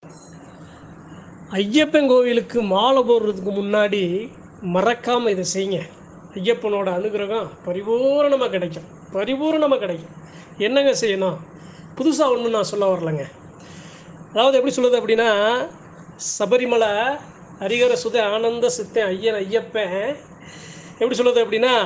ஐயப்பன் கோவிலுக்கு மாலை போடுறதுக்கு முன்னாடி மறக்காமல் இதை செய்யுங்க ஐயப்பனோட அனுகிரகம் பரிபூரணமாக கிடைக்கும் பரிபூரணமாக கிடைக்கும் என்னங்க செய்யணும் புதுசாக ஒன்றும் நான் சொல்ல வரலைங்க அதாவது எப்படி சொல்லுது அப்படின்னா சபரிமலை ஹரிகர சுத ஆனந்த சித்தன் ஐயன் ஐயப்பன் எப்படி சொல்லுது அப்படின்னா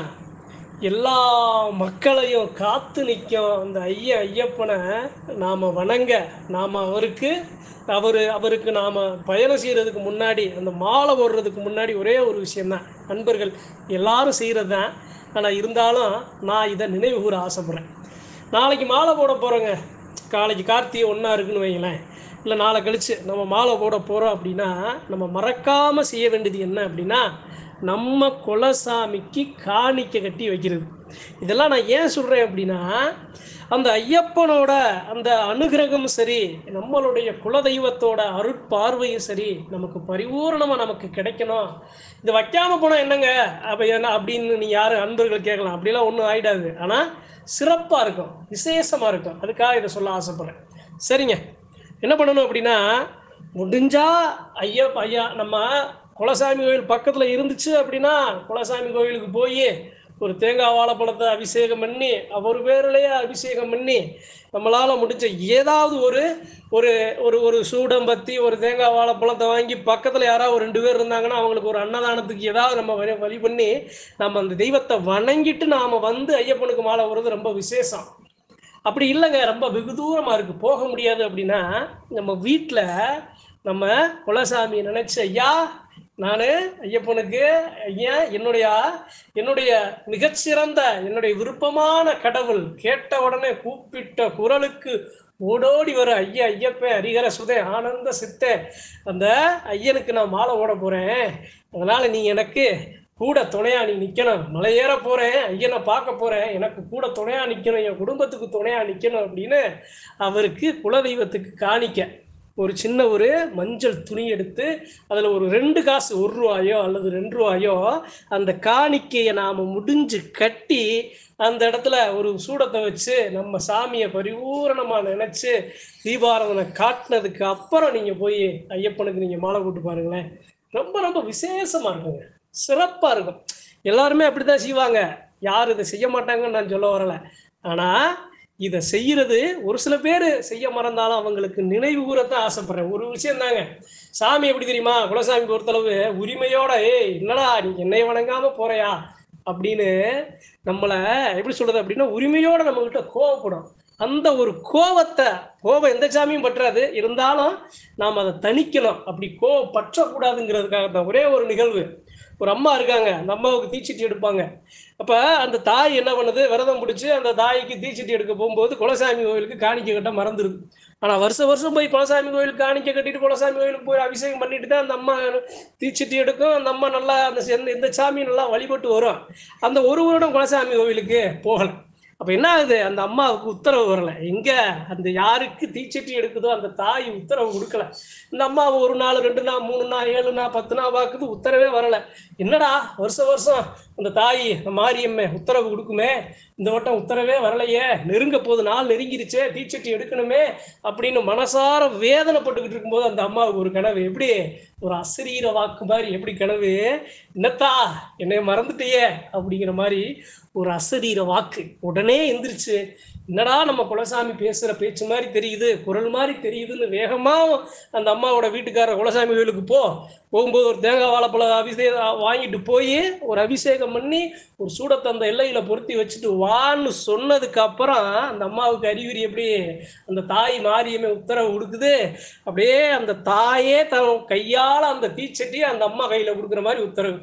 எல்லா மக்களையும் காத்து நிற்கும் அந்த ஐயன் ஐயப்பனை நாம் வணங்க நாம் அவருக்கு அவர் அவருக்கு நாம் பயணம் செய்கிறதுக்கு முன்னாடி அந்த மாலை போடுறதுக்கு முன்னாடி ஒரே ஒரு விஷயந்தான் நண்பர்கள் எல்லாரும் செய்கிறது தான் ஆனால் இருந்தாலும் நான் இதை நினைவு கூற ஆசைப்பட்றேன் நாளைக்கு மாலை போட போகிறோங்க நாளைக்கு கார்த்திகை ஒன்றா இருக்குன்னு வைங்களேன் இல்லை நாளை கழித்து நம்ம மாலை போட போகிறோம் அப்படின்னா நம்ம மறக்காமல் செய்ய வேண்டியது என்ன அப்படின்னா நம்ம குலசாமிக்கு காணிக்கை கட்டி வைக்கிறது இதெல்லாம் நான் ஏன் சொல்கிறேன் அப்படின்னா அந்த ஐயப்பனோட அந்த அனுகிரகம் சரி நம்மளுடைய குலதெய்வத்தோட அருட்பார்வையும் சரி நமக்கு பரிபூரணமாக நமக்கு கிடைக்கணும் இது வைக்காமல் போனால் என்னங்க அப்போ என்ன அப்படின்னு நீ யார் அன்பர்கள் கேட்கலாம் அப்படிலாம் ஒன்றும் ஆகிடாது ஆனால் சிறப்பாக இருக்கும் விசேஷமாக இருக்கும் அதுக்காக இதை சொல்ல ஆசைப்பட்றேன் சரிங்க என்ன பண்ணணும் அப்படின்னா முடிஞ்சா ஐயா ஐயா நம்ம குலசாமி கோயில் பக்கத்தில் இருந்துச்சு அப்படின்னா குலசாமி கோயிலுக்கு போய் ஒரு தேங்காய் வாழைப்பழத்தை அபிஷேகம் பண்ணி அவர் பேரிலேயே அபிஷேகம் பண்ணி நம்மளால் முடிஞ்ச ஏதாவது ஒரு ஒரு ஒரு ஒரு சூடம்பத்தி ஒரு தேங்காய் வாழைப்பழத்தை வாங்கி பக்கத்தில் யாராவது ஒரு ரெண்டு பேர் இருந்தாங்கன்னா அவங்களுக்கு ஒரு அன்னதானத்துக்கு ஏதாவது நம்ம வழி வழி பண்ணி நம்ம அந்த தெய்வத்தை வணங்கிட்டு நாம் வந்து ஐயப்பனுக்கு மாலை வர்றது ரொம்ப விசேஷம் அப்படி இல்லைங்க ரொம்ப வெகு தூரமாக இருக்குது போக முடியாது அப்படின்னா நம்ம வீட்டில் நம்ம குலசாமி நினச்சி ஐயா நான் ஐயப்பனுக்கு ஐயா என்னுடைய என்னுடைய மிகச்சிறந்த என்னுடைய விருப்பமான கடவுள் கேட்ட உடனே கூப்பிட்ட குரலுக்கு ஓடோடி வர ஐயா ஐயப்பன் ஹரிகர சுதே ஆனந்த சித்தே அந்த ஐயனுக்கு நான் மாலை ஓட போகிறேன் அதனால் நீ எனக்கு கூட துணையா நீ நிற்கணும் மலையேற போகிறேன் ஐயனை பார்க்க போகிறேன் எனக்கு கூட துணையா நிற்கணும் என் குடும்பத்துக்கு துணையா நிற்கணும் அப்படின்னு அவருக்கு குலதெய்வத்துக்கு காணிக்க ஒரு சின்ன ஒரு மஞ்சள் துணி எடுத்து அதில் ஒரு ரெண்டு காசு ஒரு ரூபாயோ அல்லது ரெண்டு ரூபாயோ அந்த காணிக்கையை நாம் முடிஞ்சு கட்டி அந்த இடத்துல ஒரு சூடத்தை வச்சு நம்ம சாமியை பரிபூரணமாக நினச்சி தீபாராதனை காட்டினதுக்கு அப்புறம் நீங்கள் போய் ஐயப்பனுக்கு நீங்கள் மாலை போட்டு பாருங்களேன் ரொம்ப ரொம்ப விசேஷமாக இருக்குங்க சிறப்பாக இருக்கும் எல்லாருமே அப்படி தான் செய்வாங்க யார் இதை செய்ய மாட்டாங்கன்னு நான் சொல்ல வரலை ஆனால் இதை செய்கிறது ஒரு சில பேர் செய்ய மறந்தாலும் அவங்களுக்கு நினைவு கூறத்தான் ஆசைப்படுறேன் ஒரு விஷயம் தாங்க சாமி எப்படி தெரியுமா குலசாமி பொறுத்தளவு உரிமையோட ஏய் என்னடா நீ என்னை வணங்காம போறியா அப்படின்னு நம்மளை எப்படி சொல்றது அப்படின்னா உரிமையோட நம்மகிட்ட கோவப்படும் அந்த ஒரு கோவத்தை கோபம் எந்த சாமியும் பற்றாது இருந்தாலும் நாம் அதை தணிக்கணும் அப்படி கோவம் பற்றக்கூடாதுங்கிறதுக்காக தான் ஒரே ஒரு நிகழ்வு ஒரு அம்மா இருக்காங்க அந்த அம்மாவுக்கு தீச்சட்டி எடுப்பாங்க அப்போ அந்த தாய் என்ன பண்ணுது விரதம் பிடிச்சி அந்த தாய்க்கு தீச்சட்டி எடுக்க போகும்போது குலசாமி கோயிலுக்கு காணிக்கை கட்ட மறந்துடுது ஆனால் வருஷம் வருஷம் போய் குலசாமி கோயிலுக்கு காணிக்கை கட்டிட்டு குலசாமி கோயிலுக்கு போய் அபிஷேகம் பண்ணிட்டு தான் அந்த அம்மா தீச்சட்டி எடுக்கும் அந்த அம்மா நல்லா அந்த எந்த- எந்த சாமி நல்லா வழிபட்டு வரும் அந்த ஒரு வருடம் குலசாமி கோயிலுக்கு போகலை அப்போ என்ன ஆகுது அந்த அம்மாவுக்கு உத்தரவு வரல எங்க அந்த யாருக்கு தீச்சட்டி எடுக்குதோ அந்த தாய் உத்தரவு கொடுக்கல இந்த அம்மா ஒரு நாள் ரெண்டு நாள் மூணு நாள் ஏழு நாள் பத்து நாள் பார்க்குது உத்தரவே வரல என்னடா வருஷம் வருஷம் அந்த தாய் அந்த மாரியம்மே உத்தரவு கொடுக்குமே இந்த வட்டம் உத்தரவே வரலையே நெருங்க போகுது நாள் நெருங்கிருச்சே தீச்சட்டி எடுக்கணுமே அப்படின்னு மனசார வேதனைப்பட்டுக்கிட்டு இருக்கும்போது அந்த அம்மாவுக்கு ஒரு கனவு எப்படி ஒரு அசரீர வாக்கு மாதிரி எப்படி கனவு என்னத்தா என்னை மறந்துட்டியே அப்படிங்கிற மாதிரி ஒரு அசரீர வாக்கு உடனே எந்திரிச்சு என்னடா நம்ம குலசாமி பேசுகிற பேச்சு மாதிரி தெரியுது குரல் மாதிரி தெரியுதுன்னு வேகமாக அந்த அம்மாவோட வீட்டுக்காரர் குலசாமி கோயிலுக்கு போ போகும்போது ஒரு தேங்காய் வாழைப்பழம் அபிஷேகம் வாங்கிட்டு போய் ஒரு அபிஷேகம் பண்ணி ஒரு சூடத்தை அந்த எல்லையில் பொருத்தி வச்சுட்டு வான்னு சொன்னதுக்கு அப்புறம் அந்த அம்மாவுக்கு அறிகுறி எப்படி அந்த தாய் மாரியமே உத்தரவு கொடுக்குது அப்படியே அந்த தாயே தன் கையால் அந்த தீச்சட்டியை அந்த அம்மா கையில் கொடுக்குற மாதிரி உத்தரவு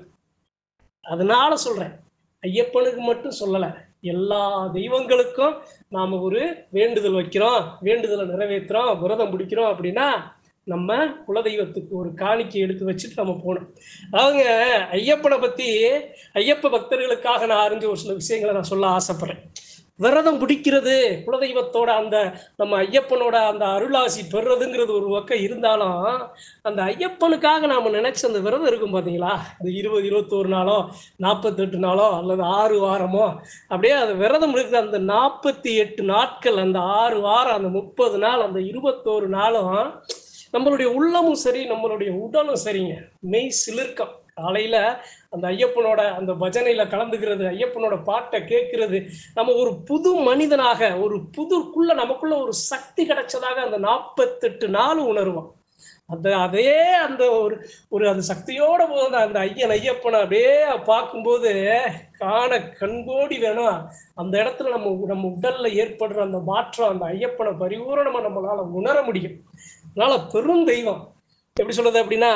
அதனால சொல்கிறேன் ஐயப்பனுக்கு மட்டும் சொல்லலை எல்லா தெய்வங்களுக்கும் நாம் ஒரு வேண்டுதல் வைக்கிறோம் வேண்டுதலை நிறைவேற்றுறோம் விரதம் பிடிக்கிறோம் அப்படின்னா நம்ம குலதெய்வத்துக்கு ஒரு காணிக்கை எடுத்து வச்சுட்டு நம்ம போகணும் அதாவதுங்க ஐயப்பனை பற்றி ஐயப்ப பக்தர்களுக்காக நான் அறிஞ்ச ஒரு சில விஷயங்களை நான் சொல்ல ஆசைப்பட்றேன் விரதம் பிடிக்கிறது குலதெய்வத்தோட அந்த நம்ம ஐயப்பனோட அந்த அருளாசி பெறுறதுங்கிறது ஒரு பக்கம் இருந்தாலும் அந்த ஐயப்பனுக்காக நாம் நினைச்ச அந்த விரதம் இருக்கும் பார்த்தீங்களா இந்த இருபது இருபத்தோரு நாளோ நாற்பத்தெட்டு நாளோ அல்லது ஆறு வாரமோ அப்படியே அந்த விரதம் இருக்கிற அந்த நாற்பத்தி எட்டு நாட்கள் அந்த ஆறு வாரம் அந்த முப்பது நாள் அந்த இருபத்தோரு நாளும் நம்மளுடைய உள்ளமும் சரி நம்மளுடைய உடலும் சரிங்க மெய் சிலிர்க்கம் காலையில அந்த ஐயப்பனோட அந்த பஜனையில கலந்துக்கிறது ஐயப்பனோட பாட்டை கேட்கறது நம்ம ஒரு புது மனிதனாக ஒரு புதுக்குள்ள நமக்குள்ள ஒரு சக்தி கிடைச்சதாக அந்த நாற்பத்தெட்டு நாள் உணர்வோம் அந்த அதே அந்த ஒரு ஒரு அந்த சக்தியோட போது அந்த ஐயன் ஐயப்பனை அப்படியே பார்க்கும்போது காண கண்கோடி வேணும் அந்த இடத்துல நம்ம நம்ம உடல்ல ஏற்படுற அந்த மாற்றம் அந்த ஐயப்பனை பரிபூரணமா நம்மளால உணர முடியும் அதனால பெரும் தெய்வம் எப்படி சொல்றது அப்படின்னா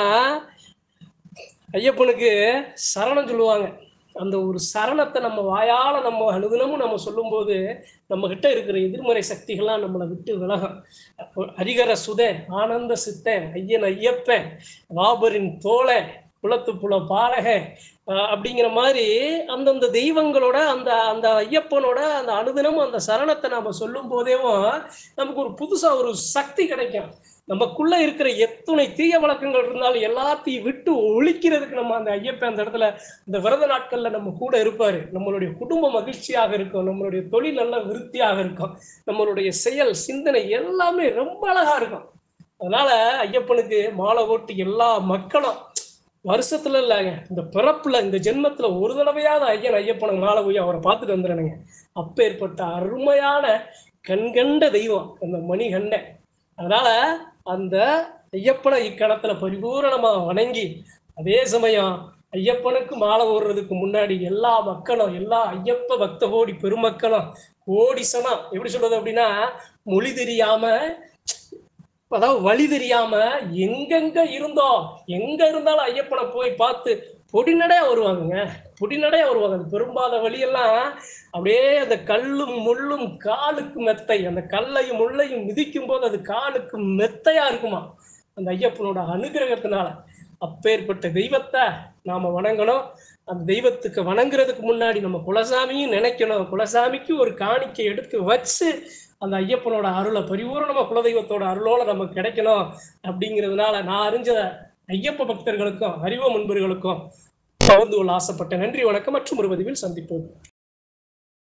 ஐயப்பனுக்கு சரணம் சொல்லுவாங்க அந்த ஒரு சரணத்தை நம்ம வாயால நம்ம அனுதினமும் நம்ம சொல்லும்போது நம்ம கிட்ட இருக்கிற எதிர்மறை சக்திகள்லாம் நம்மளை விட்டு விலகும் அப்போ ஹரிகர சுதே ஆனந்த சித்தன் ஐயன் ஐயப்பன் வாபரின் தோழன் குலத்து புல பாலக அஹ் அப்படிங்கிற மாதிரி அந்தந்த தெய்வங்களோட அந்த அந்த ஐயப்பனோட அந்த அனுதினமும் அந்த சரணத்தை நாம சொல்லும் போதேவும் நமக்கு ஒரு புதுசா ஒரு சக்தி கிடைக்கும் நமக்குள்ள இருக்கிற எத்துணை தீய வழக்கங்கள் இருந்தாலும் எல்லாத்தையும் விட்டு ஒழிக்கிறதுக்கு நம்ம அந்த ஐயப்பன் அந்த இடத்துல இந்த விரத நாட்கள்ல நம்ம கூட இருப்பாரு நம்மளுடைய குடும்ப மகிழ்ச்சியாக இருக்கும் நம்மளுடைய தொழில் நல்ல விருத்தியாக இருக்கும் நம்மளுடைய செயல் சிந்தனை எல்லாமே ரொம்ப அழகா இருக்கும் அதனால ஐயப்பனுக்கு மாலை ஓட்டி எல்லா மக்களும் வருஷத்துல இல்லைங்க இந்த பிறப்புல இந்த ஜென்மத்துல ஒரு தடவையாவது ஐயன் ஐயப்பனை மாலை போய் அவரை பார்த்துட்டு வந்துடுறேனுங்க அப்பேற்பட்ட அருமையான கண்கண்ட தெய்வம் அந்த மணிகண்டன் அதனால அந்த ஐயப்பனை இக்கணத்துல பரிபூரணமா வணங்கி அதே சமயம் ஐயப்பனுக்கு மாலை ஓடுறதுக்கு முன்னாடி எல்லா மக்களும் எல்லா ஐயப்ப பக்த கோடி பெருமக்களும் கோடிசனா எப்படி சொல்றது அப்படின்னா மொழி தெரியாம அதாவது வழி தெரியாம எங்கெங்க இருந்தோம் எங்க இருந்தாலும் ஐயப்பனை போய் பார்த்து பொடிநடையா வருவாங்கங்க பொடிநடையா வருவாங்க அந்த பெரும்பாத வழியெல்லாம் அப்படியே அந்த கல்லும் முள்ளும் காலுக்கு மெத்தை அந்த கல்லையும் முள்ளையும் மிதிக்கும் போது அது காலுக்கு மெத்தையா இருக்குமா அந்த ஐயப்பனோட அனுகிரகத்தினால அப்பேற்பட்ட தெய்வத்தை நாம வணங்கணும் அந்த தெய்வத்துக்கு வணங்குறதுக்கு முன்னாடி நம்ம குலசாமியும் நினைக்கணும் குலசாமிக்கு ஒரு காணிக்கை எடுத்து வச்சு அந்த ஐயப்பனோட அருளை பரிபூரணமா குலதெய்வத்தோட அருளோட நமக்கு கிடைக்கணும் அப்படிங்கிறதுனால நான் அறிஞ்ச ஐயப்ப பக்தர்களுக்கும் அறிவ முன்பர்களுக்கும் பகிர்ந்து கொள்ள ஆசைப்பட்ட நன்றி வணக்கம் மற்றும் ஒரு பதிவில் சந்திப்போம்